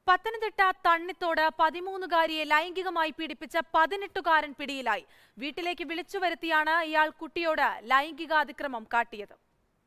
പത്തനംതിട്ട തണ്ണിത്തോട് പതിമൂന്നുകാരിയെ ലൈംഗികമായി പീഡിപ്പിച്ച പതിനെട്ടുകാരൻ പിടിയിലായി വീട്ടിലേക്ക് വിളിച്ചു വരുത്തിയാണ് ഇയാൾ കുട്ടിയോട് ലൈംഗികാതിക്രമം കാട്ടിയത്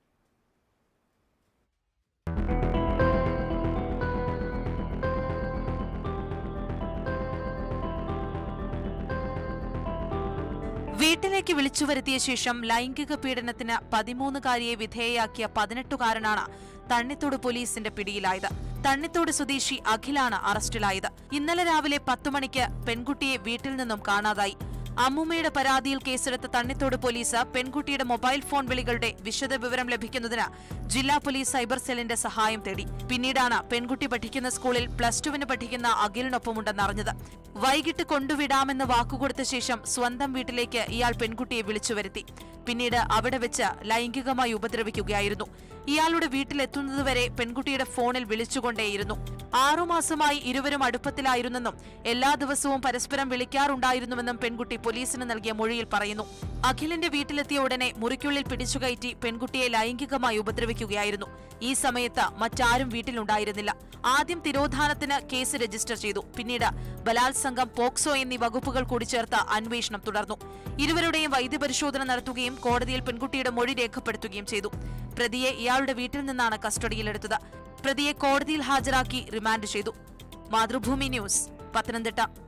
വീട്ടിലേക്ക് വിളിച്ചു വരുത്തിയ ശേഷം ലൈംഗിക പീഡനത്തിന് പതിമൂന്നുകാരിയെ വിധേയയാക്കിയ പതിനെട്ടുകാരനാണ് തണ്ണിത്തോട് പോലീസിന്റെ പിടിയിലായത് തണ്ണിത്തോട് സ്വദേശി അഖിലാണ് അറസ്റ്റിലായത് ഇന്നലെ രാവിലെ പത്തു മണിക്ക് പെൺകുട്ടിയെ വീട്ടിൽ നിന്നും കാണാതായി അമ്മൂമ്മയുടെ പരാതിയിൽ കേസെടുത്ത തണ്ണിത്തോട് പോലീസ് പെൺകുട്ടിയുടെ മൊബൈൽ ഫോൺ വിളികളുടെ വിശദ വിവരം ലഭിക്കുന്നതിന് ജില്ലാ പോലീസ് സൈബർ സെല്ലിന്റെ സഹായം തേടി പിന്നീടാണ് പെൺകുട്ടി പഠിക്കുന്ന സ്കൂളിൽ പ്ലസ് ടുവിന് പഠിക്കുന്ന അഖിലിനൊപ്പമുണ്ടെന്നറിഞ്ഞത് വൈകിട്ട് കൊണ്ടുവിടാമെന്ന് വാക്കുകൊടുത്ത ശേഷം സ്വന്തം വീട്ടിലേക്ക് ഇയാൾ പെൺകുട്ടിയെ വിളിച്ചു വരുത്തി പിന്നീട് അവിടെ വെച്ച് ലൈംഗികമായി ഉപദ്രവിക്കുകയായിരുന്നു ഇയാളുടെ വീട്ടിലെത്തുന്നതുവരെ പെൺകുട്ടിയുടെ ഫോണിൽ വിളിച്ചുകൊണ്ടേയിരുന്നു ആറുമാസമായി ഇരുവരും അടുപ്പത്തിലായിരുന്നെന്നും എല്ലാ ദിവസവും പരസ്പരം വിളിക്കാറുണ്ടായിരുന്നുവെന്നും പെൺകുട്ടി പോലീസിന് നൽകിയ മൊഴിയിൽ പറയുന്നു അഖിലിന്റെ വീട്ടിലെത്തിയ ഉടനെ മുറിക്കുള്ളിൽ പിടിച്ചുകയറ്റി പെൺകുട്ടിയെ ലൈംഗികമായി ഉപദ്രവിക്കുകയായിരുന്നു ഈ സമയത്ത് മറ്റാരും വീട്ടിലുണ്ടായിരുന്നില്ല ആദ്യം തിരോധാനത്തിന് കേസ് രജിസ്റ്റർ ചെയ്തു പിന്നീട് ബലാത്സംഗം പോക്സോ എന്നീ വകുപ്പുകൾ കൂടി ചേർത്ത് അന്വേഷണം തുടർന്നു ഇരുവരുടെയും വൈദ്യപരിശോധന നടത്തുകയും കോടതിയിൽ പെൺകുട്ടിയുടെ മൊഴി രേഖപ്പെടുത്തുകയും ചെയ്തു പ്രതിയെ ഇയാളുടെ വീട്ടിൽ നിന്നാണ് കസ്റ്റഡിയിലെടുത്തത് പ്രതിയെ കോടതിയിൽ ഹാജരാക്കി റിമാൻഡ് ചെയ്തു മാതൃഭൂമി ന്യൂസ് പത്തനംതിട്ട